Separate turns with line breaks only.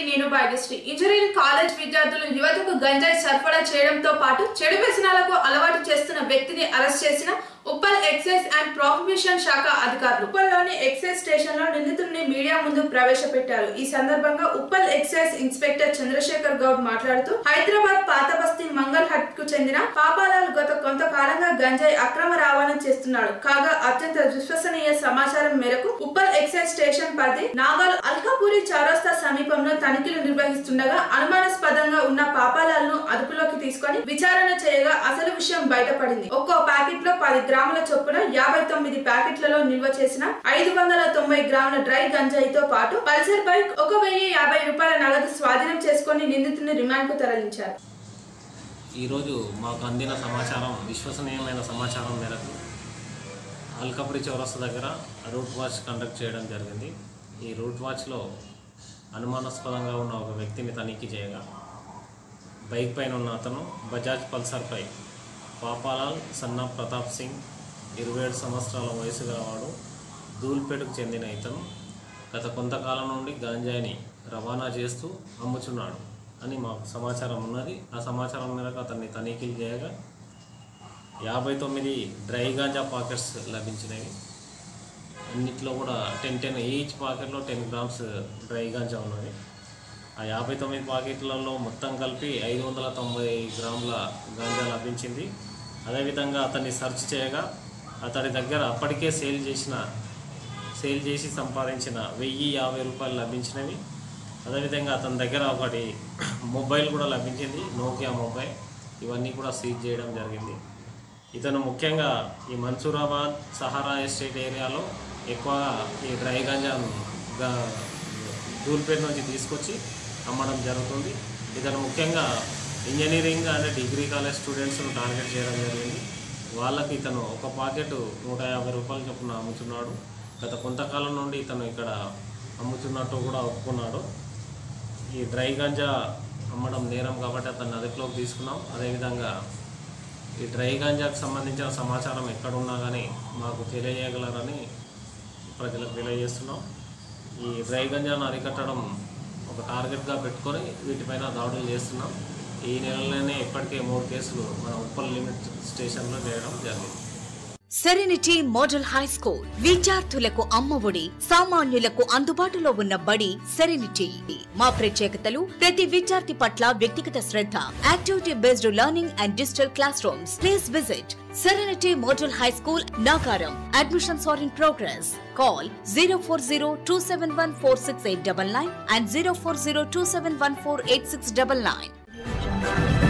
నేను Bhagyashree engineering college విద్యార్థులు యువతకు గంజాయి సరఫరా చేయడంతో పాటు చెడు వ్యసనాలకు అలవాటు చేస్తున్న వ్యక్తిని అరెస్ట్ చేసిన ఉప్పల్ ఎక్సైజ్ అండ్ ప్రాహిబిషన్ శాఖ అధికారులు ఉప్పల్లోని ఎక్సైజ్ స్టేషన్ లో నిందితుడిని మీడియా ముందు ప్రవేశపెట్టారు ఈ సందర్భంగా ఉప్పల్ ఎక్సైజ్ ఇన్స్పెక్టర్ చంద్రశేఖర్ గౌడ్ మాట్లాడుతూ హైదరాబాద్ పాత బస్తీ మంగల్ హట్ కు చెందిన పాపాలాల్ గత కొంతకాలంగా గంజాయి అక్రమ రవాణా చేస్తున్నాడు కాగా అత్యంత విశ్వసనీయ సమాచారం మేరకు ఉప్పల్ ఎక్సైజ్ స్టేషన్ పరిధి నాగల్ అల్కాపూరి చౌరస్తా సమీపంలో తనిఖీలు నిర్వహిస్తుండగా అనుమానాస్పదంగా ఉన్న పాపాలాల్ ను అదుపులోకి తీసుకొని విచారణ చేయగా అసలు విషయం బయటపడింది ఒక్కో ప్యాకెట్ లో పది గ్రాముల చొప్పున యాభై తొమ్మిది ప్యాకెట్లలో నిల్వ చేసిన ఐదు వందల తొంభై గ్రాముల డ్రై గంజాయితో పాటు పల్సర్ బైక్ ఒక వెయ్యి యాభై రూపాయల నగదు స్వాధీనం చేసుకొని నిందితుడిని రిమాండ్ కు తరలించారు
ఈరోజు మాకు అందిన సమాచారం విశ్వసనీయమైన సమాచారం మేరకు అల్కపురి చౌరస్తా దగ్గర రూట్ వాచ్ కండక్ట్ చేయడం జరిగింది ఈ రూట్ వాచ్లో అనుమానాస్పదంగా ఉన్న ఒక వ్యక్తిని తనిఖీ చేయగా బైక్ పైన ఉన్న అతను బజాజ్ పల్సర్పై పాపాలాల్ సన్నా ప్రతాప్ సింగ్ ఇరవై ఏడు సంవత్సరాల వయసు గలవాడు ధూల్పేటకు చెందిన ఇతను గత కొంతకాలం నుండి గాంజాయిని రవాణా చేస్తూ అమ్ముచున్నాడు అని మాకు సమాచారం ఉన్నది ఆ సమాచారం మేరకు అతన్ని తనిఖీలు చేయగా యాభై తొమ్మిది డ్రై గాంజా పాకెట్స్ లభించినవి అన్నిట్లో కూడా టెన్ టెన్ ఈచ్ పాకెట్లో టెన్ గ్రామ్స్ డ్రై గాంజా ఉన్నది ఆ యాభై తొమ్మిది పాకెట్లలో మొత్తం కలిపి ఐదు వందల తొంభై గ్రాముల గాంజా లభించింది అదేవిధంగా అతన్ని సెర్చ్ చేయగా అతడి దగ్గర అప్పటికే సేల్ చేసిన సేల్ చేసి సంపాదించిన వెయ్యి యాభై రూపాయలు లభించినవి అదేవిధంగా అతని దగ్గర ఒకటి మొబైల్ కూడా లభించింది నోకియా మొబైల్ ఇవన్నీ కూడా సీజ్ చేయడం జరిగింది ఇతను ముఖ్యంగా ఈ మన్సూరాబాద్ సహారా ఎస్టేట్ ఏరియాలో ఎక్కువగా ఈ డ్రై గంజా ధూల్పేట నుంచి తీసుకొచ్చి అమ్మడం జరుగుతుంది ఇతను ముఖ్యంగా ఇంజనీరింగ్ అండ్ డిగ్రీ కాలేజ్ స్టూడెంట్స్ను టార్గెట్ చేయడం జరిగింది వాళ్ళకి ఇతను ఒక పాకెట్ నూట యాభై రూపాయలు చొప్పున అమ్ముతున్నాడు గత కొంతకాలం నుండి ఇతను ఇక్కడ అమ్ముతున్నట్టు కూడా ఒప్పుకున్నాడు ఈ డ్రై గంజా అమ్మడం నేరం కాబట్టి అతన్ని అదుపులోకి తీసుకున్నాం అదేవిధంగా ఈ డ్రై గంజాకు సంబంధించిన సమాచారం ఎక్కడున్నా కానీ మాకు తెలియజేయగలరని ప్రజలకు తెలియజేస్తున్నాం ఈ డ్రై గంజాను అరికట్టడం ఒక టార్గెట్గా పెట్టుకొని వీటిపైన దాడులు చేస్తున్నాం ఈ నెలలోనే ఇప్పటికే మూడు కేసులు మన ఉప్పల్ లిమిట్ స్టేషన్లో చేయడం జరిగింది
సెరెనిటీ మోడల్ హై స్కూల్ విద్యార్థులకు అమ్మఒడి సామాన్యులకు అందుబాటులో ఉన్న బడి సెరెనిటీ మా ప్రత్యేకతలు ప్రతి విద్యార్థి పట్ల వ్యక్తిగత శ్రద్ధ activity based learning and digital classrooms please visit Serenity model high school Nagaram admissions are in progress call zero four zero two seven one four six eight double nine and zero four zero two seven one four eight six double nine